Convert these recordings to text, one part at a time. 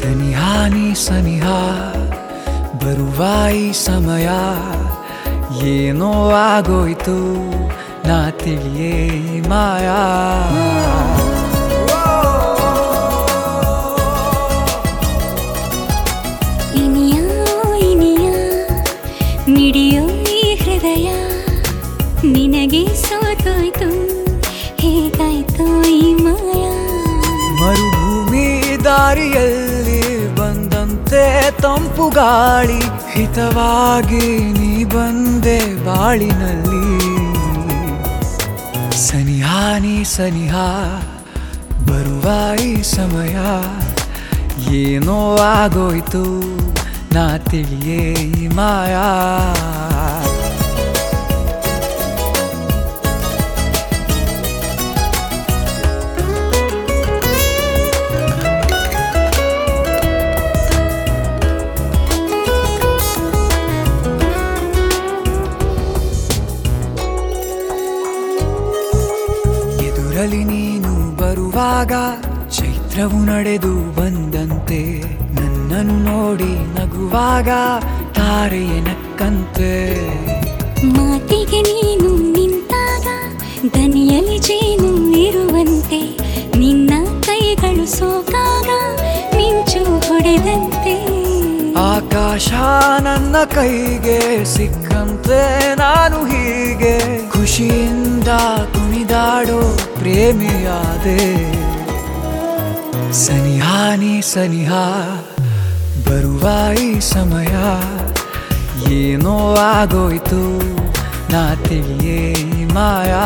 ಸನಿಹಾನಿ ಸನಿಹ ಬರುವ ಈ ಸಮಯ ಏನೋ ಆಗೋಯ್ತು ನಾ ತಿಳಿಯೇ ಈ ಮಾಯಾ ಇನಿಯ ಇನಿಯ ಮಿಡಿಯೋ ಈ ಹೃದಯ ನಿನಗೆ ಸೋತೋಯ್ತು ಹೇಗಾಯ್ತು ಈ ಮಾಯಾ ಮರುಭೂಮಿ ದಾರಿಯಲ್ಲಿ ಬಂದಂತೆ ತಂಪು ಗಾಳಿ ಹಿತವಾಗಿ ನೀ ಬಂದೆ ಬಾಳಿನಲ್ಲಿ ಸನಿಹಾನಿ ಸನಿಹ ಬರುವ ಈ ಸಮಯ ಏನೋ ಆಗೋಯ್ತು ನಾ ತಿಳಿಯೇ ಈ ಮಾಯಾ ಎದುರಲಿ ನೀನು ಬರುವಾಗ ಚೈತ್ರವು ನಡೆದು ಬಂದಂತೆ ನನ್ನನ್ನು ನೋಡಿ ನಗುವಾಗ ತಾರೆಯ ನಕ್ಕಂತೆ ಮಾತಿಗೆ ನೀನು ನಿಂತಾಗ ದನಿಯಲ್ಲಿ ಜೇನು ಇರುವಂತೆ ನಿನ್ನ ಕೈಗಳು ಸೋಕಾಗ ಮಿಂಚು ಹೊಡೆದಂತೆ ಆಕಾಶ ನನ್ನ ಕೈಗೆ ಸಿಕ್ಕಂತೆ ನಾನು ಹೀಗೆ ಖುಷಿಯಿಂದ ಕುಣಿದಾಡೋ ಪ್ರೇಮಿಯಾದೆ ಸನಿಹಾನಿ ಸನಿಹ ಬರುವ ಈ ಸಮಯ ಏನೋ ಆಗೋಯ್ತು ನಾ ತಿಳಿಯೇ ಈ ಮಾಯಾ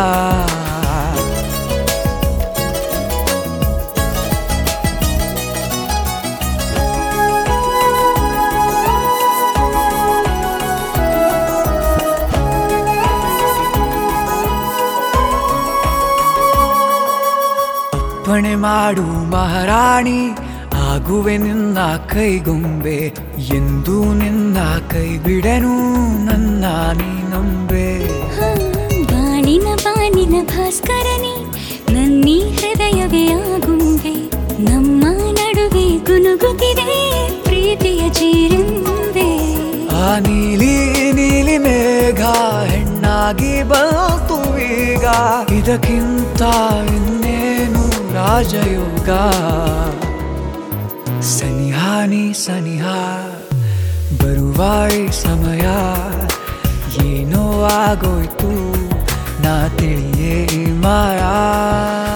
ಅಪ್ಪಣೆ ಮಾಡು ಮಹಾರಾಣಿ ಆಗುವೆ ನಿನ್ನ ಕೈಗೊಂಬೆ ಎಂದು ನಿನ್ನ ಕೈ ಬಿಡೆನು ನನ್ನ ನೀ ನಂಬೆ ಹಾ, ಬಾಣಿನ ಬಾಣಿನ ಭಾಸ್ಕರನೇ ನನ್ನೀ ಹೃದಯವೇ ಆಗುಂಬೆ ನಮ್ಮ ನಡುವೆ ಗುನುಗುತ್ತಿದೆ ಪ್ರೀತಿಯ ಜೀರಂಬೆ ಆ ನೀಲಿ ನೀಲಿ ಮೇಘ ಹೆಣ್ಣಾಗಿ ಬಂತು ಈಗ ಇದಕ್ಕಿಂತ ಇನ್ನೇನು ರಾಜಯೋಗ ಸನಿಹಾನಿ ಸನಿಹ ಬರುವ ಈ ಸಮಯ ಏನೋ ಆಗೋಯ್ತು ನಾ ತಿಳಿಯೇ ಈ ಮಾಯಾ